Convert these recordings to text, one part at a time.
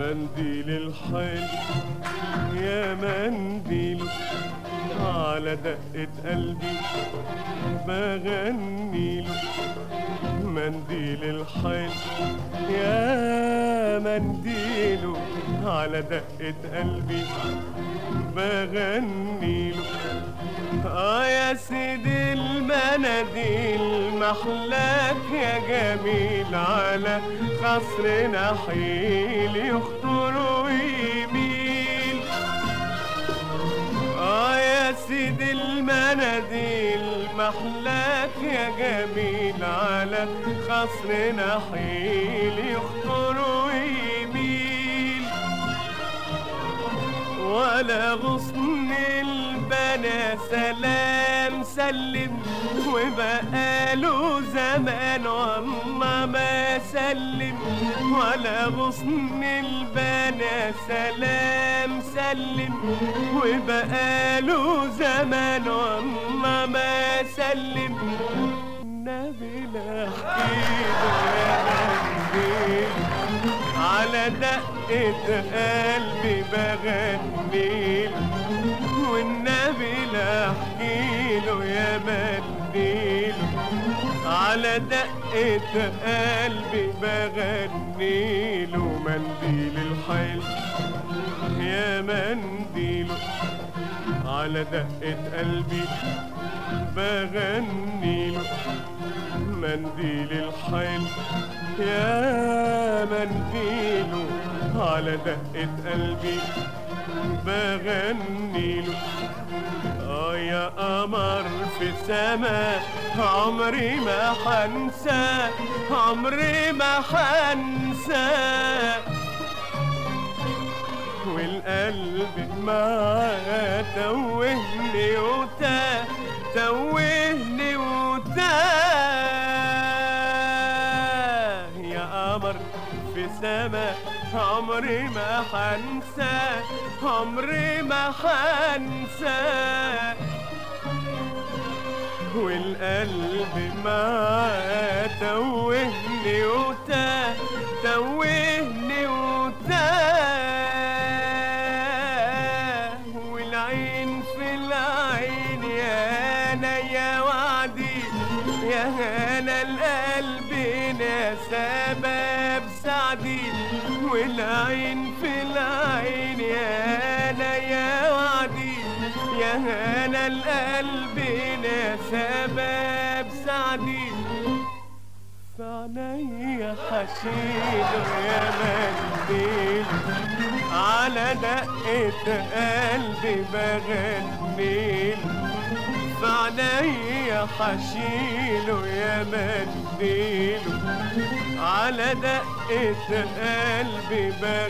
منديل الحلو يا منديل على دقة قلبي بغنيله منديل الحلو يا منديله على دقة قلبي بغنيله اه يا سيدي المناديل محلاك يا جميل على خصر نحيل يخطر ويميل اه يا سيدي المناديل محلاك يا جميل على خصر نحيل يخطر ويميل ولا غصن البنا سلام سلم وبقاله زمان والله ما سلم ولا غصن البنا سلام سلم وبقاله زمان والله ما سلم النبي لا احكيله على دقة قلبي بغنيل والنبي لا احكيله يا منديل على دقة قلبي بغنيله منديل الحلو يا منديله على دقة قلبي بغنيله منديل الحلو يا منديله على دقة قلبي بغنيله اه يا قمر في السما عمري ما حنسى عمري ما حنسى والقلب معاه توهني وتاه توهني وتاه يا قمر في سما عمري ما حنسى عمري ما حنسى والقلب معاه توهني وتاه توهني وتاه والعين في العين يا انا يا وعدي يا انا القلب يا سبب سعدي والعين في العين يا انا يا وعدي يا انا القلب يا سبب سعدي فعنيا حشيله يا منديل على دقة قلبي بغنيل فعنيا حشيله يا منديل على دقة قلبي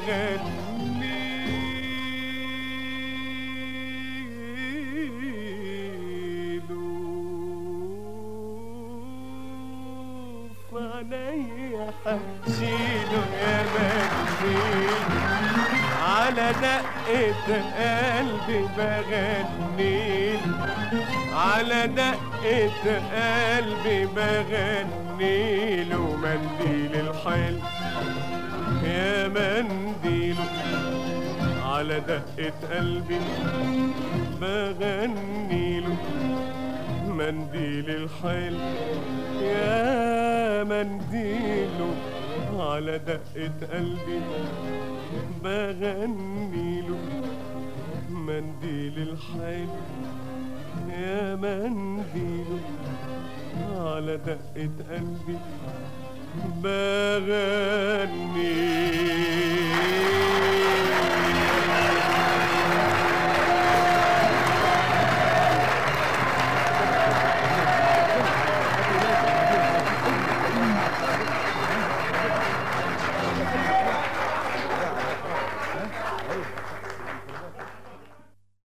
بغنيله فعنيا حشيله يا منديل على دقة قلبي بغنيل على دقة قلبي بغنيل ومنديل الحلو يا منديل على دقة قلبي بغنيل منديل الحلو يا منديل على دقة قلبي بغنيله منديل الحلو يا منديله على دقة قلبي بغنيله